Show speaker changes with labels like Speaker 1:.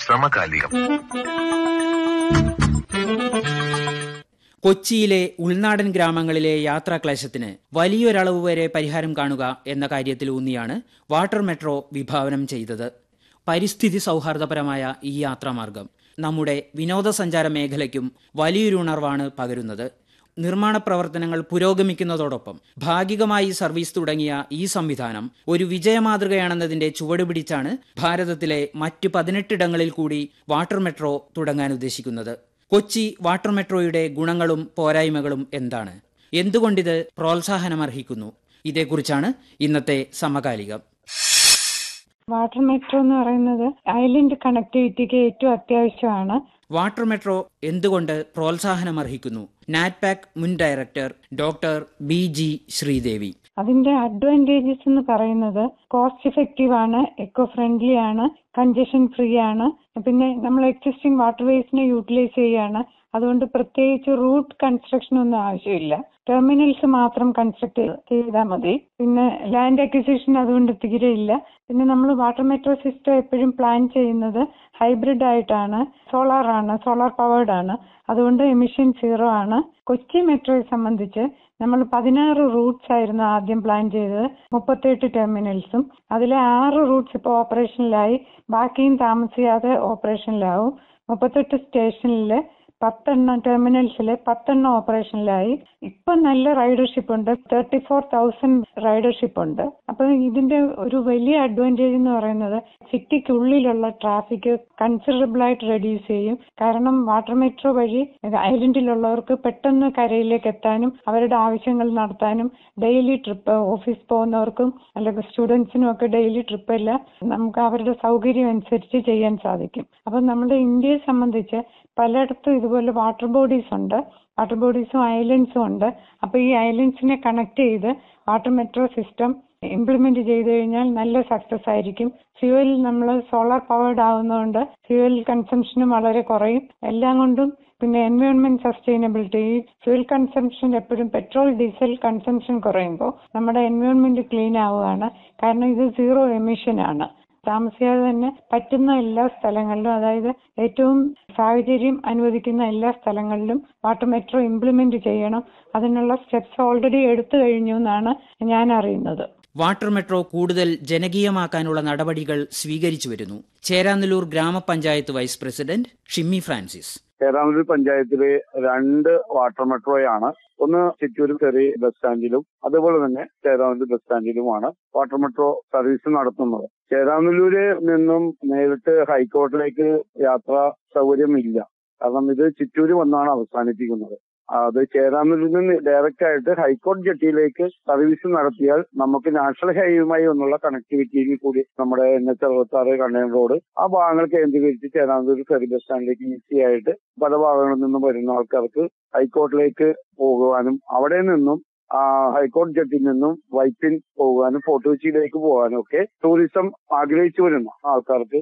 Speaker 1: സമകാലികം
Speaker 2: കൊച്ചിയിലെ ഉൾനാടൻ ഗ്രാമങ്ങളിലെ യാത്രാക്ലേശത്തിന് വലിയൊരളവ് വരെ പരിഹാരം കാണുക എന്ന കാര്യത്തിൽ ഊന്നിയാണ് വാട്ടർ മെട്രോ വിഭാവനം ചെയ്തത് പരിസ്ഥിതി സൗഹാർദ്ദപരമായ ഈ യാത്രാമാർഗം നമ്മുടെ വിനോദസഞ്ചാര മേഖലയ്ക്കും വലിയൊരു ഉണർവാണ് പകരുന്നത് നിർമ്മാണ പ്രവർത്തനങ്ങൾ പുരോഗമിക്കുന്നതോടൊപ്പം ഭാഗികമായി സർവീസ് തുടങ്ങിയ ഈ സംവിധാനം ഒരു വിജയമാതൃകയാണെന്നതിന്റെ ചുവട് പിടിച്ചാണ് ഭാരതത്തിലെ മറ്റ് പതിനെട്ടിടങ്ങളിൽ കൂടി വാട്ടർ മെട്രോ തുടങ്ങാൻ ഉദ്ദേശിക്കുന്നത് കൊച്ചി വാട്ടർ മെട്രോയുടെ ഗുണങ്ങളും പോരായ്മകളും എന്താണ് എന്തുകൊണ്ടിത് പ്രോത്സാഹനമർഹിക്കുന്നു ഇതേക്കുറിച്ചാണ് ഇന്നത്തെ സമകാലികം
Speaker 3: വാട്ടർ മെട്രോ എന്ന് പറയുന്നത് ഐലൻഡ് കണക്ടിവിറ്റിക്ക് ഏറ്റവും അത്യാവശ്യമാണ്
Speaker 2: വാട്ടർ മെട്രോ എന്തുകൊണ്ട് പ്രോത്സാഹനമർഹിക്കുന്നു നാറ്റ്പാക് മുൻ director doctor B G Sreedevi
Speaker 3: അതിന്റെ അഡ്വാൻറ്റേജസ് എന്ന് പറയുന്നത് കോസ്റ്റ് ഇഫക്റ്റീവ് ആണ് എക്കോ ഫ്രണ്ട്ലി ആണ് കൺജഷൻ ഫ്രീ ആണ് പിന്നെ നമ്മൾ എക്സിസ്റ്റിംഗ് വാട്ടർ വേസിനെ യൂട്ടിലൈസ് ചെയ്യാണ് അതുകൊണ്ട് പ്രത്യേകിച്ച് റൂട്ട് കൺസ്ട്രക്ഷൻ ഒന്നും ആവശ്യമില്ല ടെർമിനൽസ് മാത്രം കൺസ്ട്രക്ട് ചെയ്താൽ മതി പിന്നെ ലാൻഡ് അക്വിസിഷൻ അതുകൊണ്ട് തീരെ ഇല്ല പിന്നെ നമ്മൾ വാട്ടർ മെട്രോ സിസ്റ്റം എപ്പോഴും പ്ലാൻ ചെയ്യുന്നത് ഹൈബ്രിഡ് ആയിട്ടാണ് സോളാർ ആണ് സോളാർ പവേർഡ് ആണ് അതുകൊണ്ട് എമിഷൻ സീറോ ആണ് കൊച്ചി മെട്രോയെ സംബന്ധിച്ച് നമ്മൾ പതിനാറ് റൂട്ട്സ് ആയിരുന്നു ആദ്യം പ്ലാൻ ചെയ്തത് മുപ്പത്തെട്ട് ടെർമിനൽസും അതിലെ ആറ് റൂട്ട്സ് ഇപ്പോൾ ഓപ്പറേഷനിലായി ബാക്കിയും താമസിയാതെ ഓപ്പറേഷനിലാവും മുപ്പത്തെട്ട് സ്റ്റേഷനിൽ പത്തെണ്ണം ടെർമിനൽസിൽ പത്തെണ്ണം ഓപ്പറേഷനിലായി ഇപ്പൊ നല്ല റൈഡർഷിപ്പ് ഉണ്ട് തേർട്ടി ഫോർ തൗസൻഡ് റൈഡർഷിപ്പ് ഉണ്ട് അപ്പൊ ഇതിന്റെ ഒരു വലിയ അഡ്വാൻറ്റേജ് എന്ന് പറയുന്നത് സിറ്റിക്കുള്ളിലുള്ള ട്രാഫിക് കൺസിഡറബിൾ ആയിട്ട് റെഡ്യൂസ് ചെയ്യും കാരണം വാട്ടർ മെട്രോ വഴി ഐലൻഡിലുള്ളവർക്ക് പെട്ടെന്ന് കരയിലേക്ക് എത്താനും അവരുടെ ആവശ്യങ്ങൾ നടത്താനും ഡെയിലി ട്രിപ്പ് ഓഫീസ് പോകുന്നവർക്കും അല്ലെങ്കിൽ സ്റ്റുഡൻസിനും ഒക്കെ ഡെയിലി ട്രിപ്പ് എല്ലാം നമുക്ക് അവരുടെ സൗകര്യം അനുസരിച്ച് ചെയ്യാൻ സാധിക്കും അപ്പൊ നമ്മുടെ ഇന്ത്യയെ സംബന്ധിച്ച് പലയിടത്തും ഇതുപോലെ വാട്ടർ ബോഡീസ് ഉണ്ട് വാട്ടർ ബോഡീസും ഐലൻഡ്സും ഉണ്ട് അപ്പൊ ഈ ഐലൻഡ്സിനെ കണക്ട് ചെയ്ത് വാട്ടർ മെട്രോ സിസ്റ്റം ഇംപ്ലിമെന്റ് ചെയ്തു കഴിഞ്ഞാൽ നല്ല സക്സസ് ആയിരിക്കും ഫ്യൂവൽ നമ്മൾ സോളാർ പവേർഡ് ആവുന്നതുകൊണ്ട് ഫ്യൂവൽ കൺസംഷനും വളരെ കുറയും എല്ലാം കൊണ്ടും പിന്നെ എൻവയോൺമെന്റ് സസ്റ്റൈനബിലിറ്റി ഫ്യൂൽ കൺസംഷൻ എപ്പോഴും പെട്രോൾ ഡീസൽ കൺസംഷൻ കുറയുമ്പോൾ നമ്മുടെ എൻവയോൺമെന്റ് ക്ലീൻ ആവുകയാണ് കാരണം ഇത് സീറോ എമിഷൻ ആണ് താമസിയാതെ തന്നെ പറ്റുന്ന എല്ലാ സ്ഥലങ്ങളിലും അതായത് ഏറ്റവും സാഹചര്യം അനുവദിക്കുന്ന എല്ലാ സ്ഥലങ്ങളിലും വാട്ടർ മെട്രോ ഇംപ്ലിമെന്റ് ചെയ്യണം അതിനുള്ള സ്റ്റെപ്സ് ഓൾറെഡി എടുത്തു കഴിഞ്ഞു എന്നാണ് ഞാൻ അറിയുന്നത്
Speaker 2: വാട്ടർ മെട്രോ കൂടുതൽ ജനകീയമാക്കാനുള്ള നടപടികൾ സ്വീകരിച്ചു വരുന്നു ചേരാനല്ലൂർ ഗ്രാമപഞ്ചായത്ത് vice president Shimmy Francis
Speaker 4: Cheranallur പഞ്ചായത്തിലെ രണ്ട് വാട്ടർ മെട്രോയാണ് ഒന്ന് ചിറ്റൂർ ചെറിയ ബസ് സ്റ്റാൻഡിലും അതുപോലെ തന്നെ ചേരാനല്ലൂർ ബസ് സ്റ്റാൻഡിലുമാണ് വാട്ടർ മെട്രോ സർവീസ് നടത്തുന്നത് ചേരാനല്ലൂര് നിന്നും നേരിട്ട് ഹൈക്കോർട്ടിലേക്ക് യാത്രാ സൗകര്യമില്ല കാരണം ഇത് ചിറ്റൂര് വന്നാണ് അവസാനിപ്പിക്കുന്നത് അത് ചേരാനല്ലൂരിൽ നിന്ന് ഡയറക്റ്റ് ആയിട്ട് ഹൈക്കോടതി ജെട്ടിയിലേക്ക് സർവീസ് നടത്തിയാൽ നമുക്ക് നാഷണൽ ഹൈവേയുമായി ഒന്നുള്ള കണക്ടിവിറ്റിയിൽ കൂടി നമ്മുടെ എൻ എച്ച് അറുപത്തി ആറ് കണ്ണയം റോഡ് ആ ഭാഗങ്ങൾ കേന്ദ്രീകരിച്ച് ചേരാനല്ലൂർ ഫെറി ബസ് സ്റ്റാൻഡിലേക്ക് ഈസി ആയിട്ട് പല ഭാഗങ്ങളിൽ നിന്നും വരുന്ന ആൾക്കാർക്ക് ഹൈക്കോർട്ടിലേക്ക് പോകുവാനും അവിടെ നിന്നും ഹൈക്കോടതി ജഡ്ജിൽ നിന്നും വൈപ്പിൻ പോകാനും ഫോർട്ട് കൊച്ചിയിലേക്ക് പോകാനും ഒക്കെ ടൂറിസം ആഗ്രഹിച്ചു വരുന്ന ആൾക്കാർക്ക്